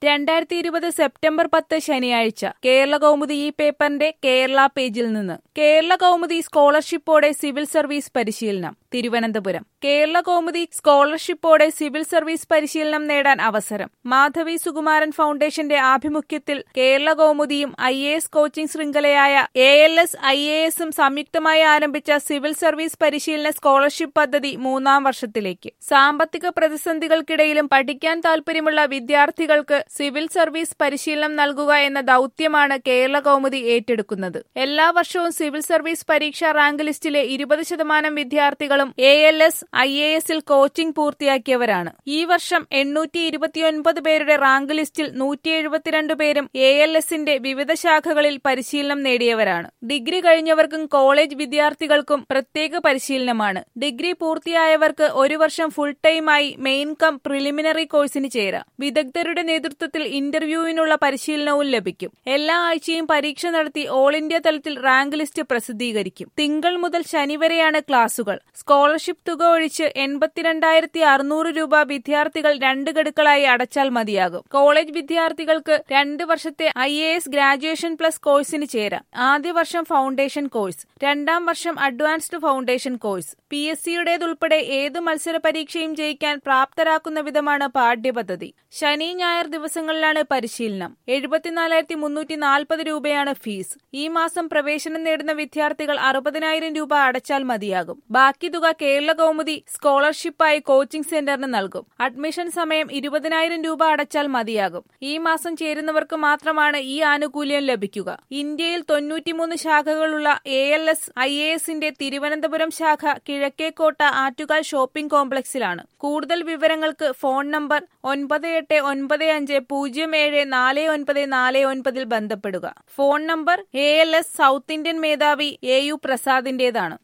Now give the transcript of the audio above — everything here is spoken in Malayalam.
രണ്ടായിരത്തി ഇരുപത് സെപ്റ്റംബർ പത്ത് ശനിയാഴ്ച കേരള കൗമുദി ഈ പേപ്പറിന്റെ കേരള പേജിൽ നിന്ന് കേരള കൗമുദി സ്കോളർഷിപ്പോടെ സിവിൽ സർവീസ് പരിശീലനം തിരുവനന്തപുരം കേരള കൗമുദി സ്കോളർഷിപ്പോടെ സിവിൽ സർവീസ് പരിശീലനം നേടാൻ അവസരം മാധവി സുകുമാരൻ ഫൗണ്ടേഷന്റെ ആഭിമുഖ്യത്തിൽ കേരള കൗമുദിയും ഐ എ എസ് കോച്ചിംഗ് ശൃംഖലയായ A L S I A എസും സംയുക്തമായി ആരംഭിച്ച സിവിൽ സർവീസ് പരിശീലന സ്കോളർഷിപ്പ് പദ്ധതി മൂന്നാം വർഷത്തിലേക്ക് സാമ്പത്തിക പ്രതിസന്ധികൾക്കിടയിലും പഠിക്കാൻ താൽപര്യമുള്ള വിദ്യാർത്ഥികൾക്ക് സിവിൽ സർവീസ് പരിശീലനം നൽകുക എന്ന ദൌത്യമാണ് കേരള കൗമുദി ഏറ്റെടുക്കുന്നത് എല്ലാ വർഷവും സിവിൽ സർവീസ് പരീക്ഷാ റാങ്ക് ലിസ്റ്റിലെ ഇരുപത് ശതമാനം വിദ്യാർത്ഥികളും A L S I A എസിൽ കോച്ചിംഗ് പൂർത്തിയാക്കിയവരാണ് ഈ വർഷം എണ്ണൂറ്റി ഇരുപത്തിയൊൻപത് പേരുടെ റാങ്ക് ലിസ്റ്റിൽ നൂറ്റി എഴുപത്തിരണ്ട് പേരും എ എൽ എസിന്റെ വിവിധ ശാഖകളിൽ പരിശീലനം നേടിയവരാണ് ഡിഗ്രി കഴിഞ്ഞവർക്കും കോളേജ് വിദ്യാർത്ഥികൾക്കും പ്രത്യേക പരിശീലനമാണ് ഡിഗ്രി പൂർത്തിയായവർക്ക് ഒരു വർഷം ഫുൾ ടൈമായി മെയിൻ കം പ്രിലിമിനറി കോഴ്സിന് ചേരാം വിദഗ്ധരുടെ നേതൃത്വത്തിൽ ഇന്റർവ്യൂവിനുള്ള പരിശീലനവും ലഭിക്കും എല്ലാ ആഴ്ചയും പരീക്ഷ നടത്തി ഓൾ ഇന്ത്യ തലത്തിൽ റാങ്ക് ലിസ്റ്റ് പ്രസിദ്ധീകരിക്കും തിങ്കൾ മുതൽ ശനി വരെയാണ് ക്ലാസുകൾ സ്കോളർഷിപ്പ് തുക ഒഴിച്ച് എൺപത്തിരണ്ടായിരത്തി അറുന്നൂറ് രൂപ വിദ്യാർത്ഥികൾ രണ്ട് ഗഡുക്കളായി അടച്ചാൽ മതിയാകും കോളേജ് വിദ്യാർത്ഥികൾക്ക് രണ്ട് വർഷത്തെ I A S graduation plus കോഴ്സിന് ചേരാം ആദ്യ വർഷം ഫൗണ്ടേഷൻ കോഴ്സ് രണ്ടാം വർഷം advanced foundation course P S സിയുടേതുൾപ്പെടെ ഏത് മത്സര പരീക്ഷയും ജയിക്കാൻ പ്രാപ്തരാക്കുന്ന വിധമാണ് പാഠ്യപദ്ധതി ശനി ഞായർ ദിവസങ്ങളിലാണ് പരിശീലനം എഴുപത്തിനാലായിരത്തി മുന്നൂറ്റി നാൽപ്പത് രൂപയാണ് ഫീസ് ഈ മാസം പ്രവേശനം നേടുന്ന വിദ്യാർത്ഥികൾ അറുപതിനായിരം രൂപ അടച്ചാൽ മതിയാകും ബാക്കി തുക കേരള കൗമുദി സ്കോളർഷിപ്പായി കോച്ചിംഗ് സെന്ററിന് നൽകും അഡ്മിഷൻ സമയം ഇരുപതിനായിരം രൂപ അടച്ചാൽ മതിയാകും ഈ മാസം ചേരുന്നവർക്ക് മാത്രമാണ് ഈ ആനുകൂല്യം ലഭിക്കുക ഇന്ത്യയിൽ തൊണ്ണൂറ്റിമൂന്ന് ശാഖകളുള്ള A L S I A എസിന്റെ തിരുവനന്തപുരം ശാഖ കിഴക്കേക്കോട്ട ആറ്റുകാൽ ഷോപ്പിംഗ് കോംപ്ലക്സിലാണ് കൂടുതൽ വിവരങ്ങൾക്ക് ഫോൺ നമ്പർ ഒൻപത് എട്ട് ഒൻപത് അഞ്ച് പൂജ്യം ഏഴ് നാല് ഒൻപത് നാല് ഒൻപതിൽ ബന്ധപ്പെടുക phone number A L S south Indian മേധാവി എ യു പ്രസാദിന്റേതാണ്